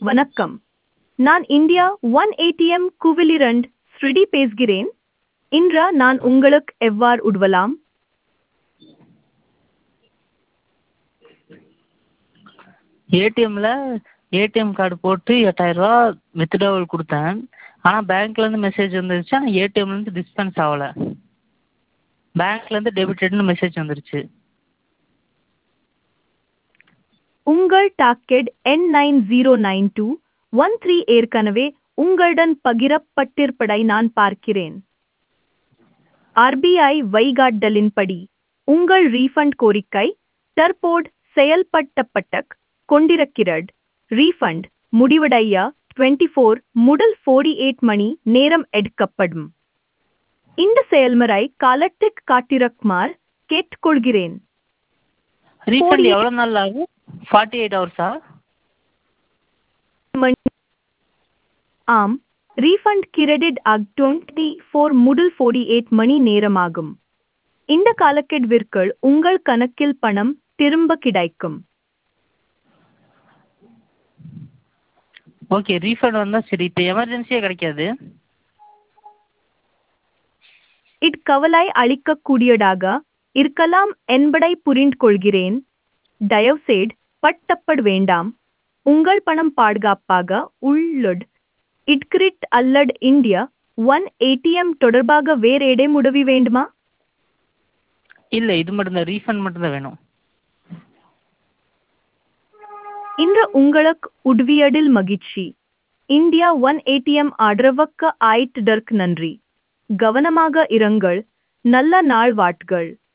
வணக்கம் நான் India one A T M குவிலிரண்ட் ஸ்ருதி பேசுகிறேன் இன்று நான் உங்களுக்கு எவ்வாறு உதவலாம் ஏடிஎம்மில் ஏடிஎம் கார்டு போட்டு எட்டாயிரரூவா வித்ட்ராவல் கொடுத்தேன் ஆனால் பேங்க்லேருந்து மெசேஜ் வந்துருச்சு ஆனால் ஏடிஎம்லேருந்து டிஸ்பென்ஸ் ஆகலை பேங்க்லேருந்து டெபிட்டட்னு மெசேஜ் வந்துருச்சு உங்கள் docket N nine zero nine two one three ஏற்கனவே உங்களுடன் பகிரப்பட்டிருப்பதை நான் பார்க்கிறேன் ஆர்பிஐ வழிகாட்டலின்படி உங்கள் ரீஃபண்ட் கோரிக்கை தற்போது செயல்படுத்தப்பட்டு கொண்டிருக்கிறது ரீஃபண்ட் முடிவடைய டுவெண்ட்டி ஃபோர் முதல் ஃபோர்டி எயிட் மணி நேரம் எடுக்கப்படும் இந்த செயல்முறை காலத்துக்கு காட்டிருக்குமாறு கேட்டுக்கொள்கிறேன் ரீஃபண்ட் எவ்வளோ நாள் ஆகும் ஃபார்ட்டி எயிட் ஹவர்ஸா மணி- ஆம் ரீஃபண்ட் கிரெடிட் ஆக டுவெண்ட்டி ஃபோர் முதல் ஃபோர்டி எயிட் மணி நேரமாகும் இந்த காலக்கெடுவிற்குள் உங்கள் கணக்கில் பணம் திரும்ப கிடைக்கும் ஓகே ரீஃபண்ட் வந்தால் சரி இப்போ எமர்ஜென்சியாக கிடைக்காது இது கவலை அளிக்கக்கூடியதாக இருக்கலாம் என்பதை புரிந்து கொள்கிறேன் தயவுசெய்து பட்டப்பட வேண்டாம் உங்கள் பணம் பாதுகாப்பாக உள்ளது இட்கிரிட் அல்லது இந்தியா ஒன் ஏடிஎம் தொடர்பாக வேறு ஏதேனும் உதவி வேண்டுமா இல்லை இது மட்டும்தான் ரீஃபண்ட் மட்டும்தான் வேணும் இன்று உங்களுக்கு உதவியதில் மகிழ்ச்சி இந்தியா ஒன் ஏடிஎம் ஆதரவுக்கு ஆயிட்டதற்கு நன்றி கவனமாக இருங்கள் நல்ல நாள் வாட்கள்